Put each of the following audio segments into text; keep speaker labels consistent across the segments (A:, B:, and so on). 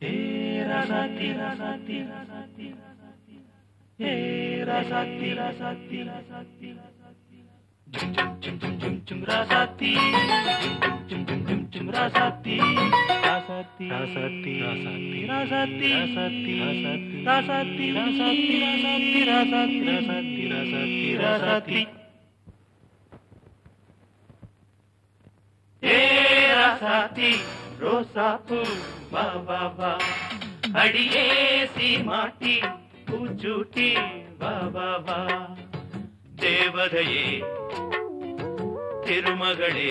A: ராசாத்தி ராசாத்தி ராசாத்தி ராசாத்தி ஏ ராசாத்தி ராசாத்தி ராசாத்தி ராசாத்தி ஜும் ஜும் ஜும் ஜும் ஜும் ஜும் ராசாத்தி ஜும் ஜும் ஜும் ஜும் ராசாத்தி ராசாத்தி ராசாத்தி ராசாத்தி ராசாத்தி ராசாத்தி ராசாத்தி ராசாத்தி ராசாத்தி ராசாத்தி ராசாத்தி ராசாத்தி ராசாத்தி ஏ ராசாத்தி ரோசாப்பூ வா வா வா அடியே சீமாட்டி பூச்சூட்டி வா வா வா தேவதையே திருமகளே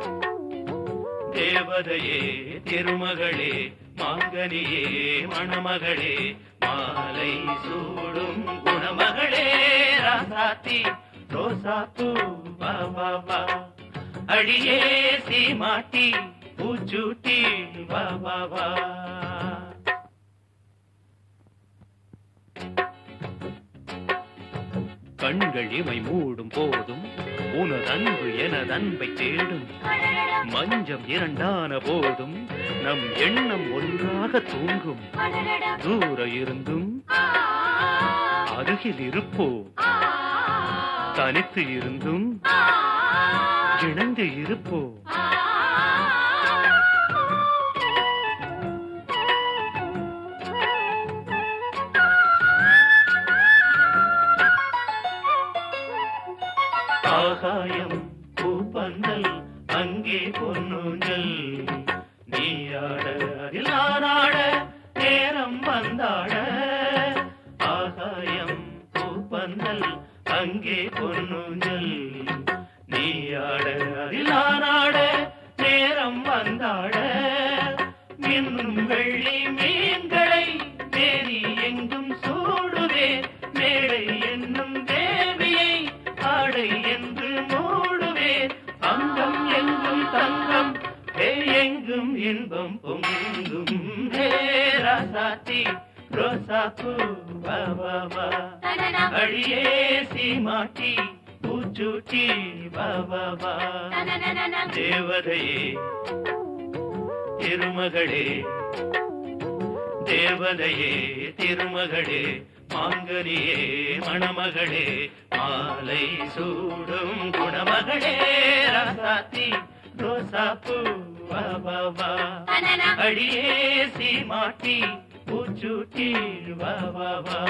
A: தேவதையே திருமகளே மாங்கனியே மணமகளே மாலை சூடும் குணமகளே ராசாத்தி ரோசாப்பூ வா வா வா அடியே சீமாட்டி பூச்சூட்டி வா வா வா கண்கள் இமை மூடும் போதும் உனதன்பு எனதன்பை தேடும் மஞ்சம் இரண்டான போதும் நம் எண்ணம் ஒன்றாக தூங்கும் தூர இருந்தும் அருகில் இருப்போ தனித்து இருந்தும் இணைந்து இருப்போ ஆகாயம் பூப்பந்தல் அங்கே பொன்னுஞ்சல் நீயாட அதில் ஆனாட நேரம் வந்தாட ஆகாயம் பூப்பந்தல் அங்கே பொன்னுஞ்சல் நீயாட அதில் ஆனாட நேரம் வந்தாட மின்னும் வெள்ளி மீன்களை தேடி எங்கும் சூடுதே மேடை என்னும் தேவியை ஆடை என்று மூடுவே அங்கம் எங்கும் தங்கம் ஹே எங்கும் இன்பம் பொங்கும் ஹே ராசாத்தி ரோசாப்பூ வா வா வா அடியே சீமாட்டி பூச்சூட்டி வா வா வா தேவதையே திருமகளே தேவதையே திருமகளே மாங்கனியே மணமகளே மாலை சூடும் குணமகளே ராசாத்தி ரோசாப்பூ வா வா வா அடியே சீமாட்டி பூச்சூட்டி வா வா வா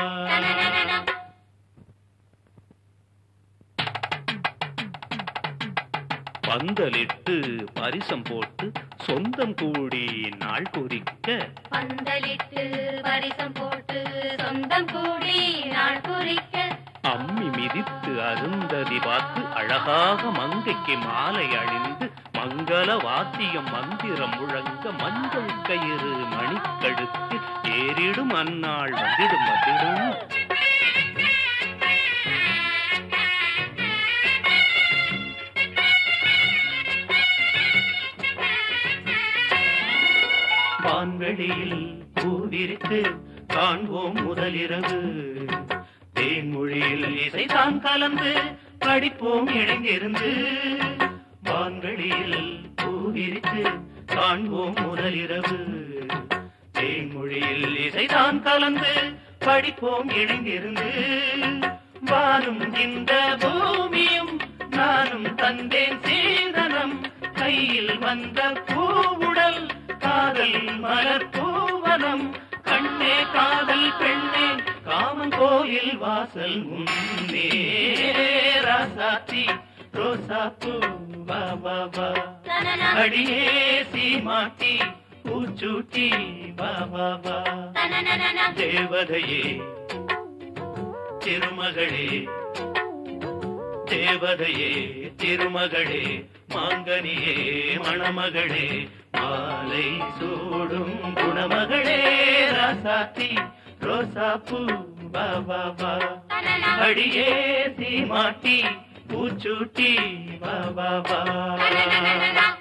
A: பந்தலிட்டு பரிசம் போட்டு சொந்தம் கூடி நாள் குறிக்க
B: பந்தலிட்டு பரிசம் போட்டு சொந்தம் கூடி நாள் குறிக்க
A: அம்மி மிதித்து அருந்ததி பார்த்து அழகாக மங்கைக்கு மாலை அணிந்து மங்கள வாத்தியம் மந்திரம் முழங்க மஞ்சள் கயிறு மணிக்கழுத்து ஏறிடும் அந்நாள் வந்திடும் வந்திடும் வான்வெளியில் பூவிரித்து காண்போம் முதலிரவு தேன்மொழியில் இசைதான் கலந்து படிப்போம் இணைந்திருந்து வான்வெளியில் பூவிரித்து காண்போம் முதலிரவு தேன்மொழியில் இசைதான் கலந்து படிப்போம் இணைந்திருந்து வானும் இந்த பூமியும் நானும் தந்தேன் சீதனம் கையில் வந்த பூவுடல் காதல் மலர் பூவனம் கண்ணே காதல் பெண்ணே காமன் கோயில் வாசல் முன்னே ராசாத்தி ரோசாப்பூ வா வா வா அடியே சீமாட்டி பூச்சூட்டி வா வா வா தேவதையே திருமகளே தேவதையே திருமகளே மாங்கனியே மணமகளே மாலை சூடும் குணமகளே ராசாத்தி ரோசாப்பூ வா வா வா அடியே சீமாட்டி பூச்சூட்டி வா வா வா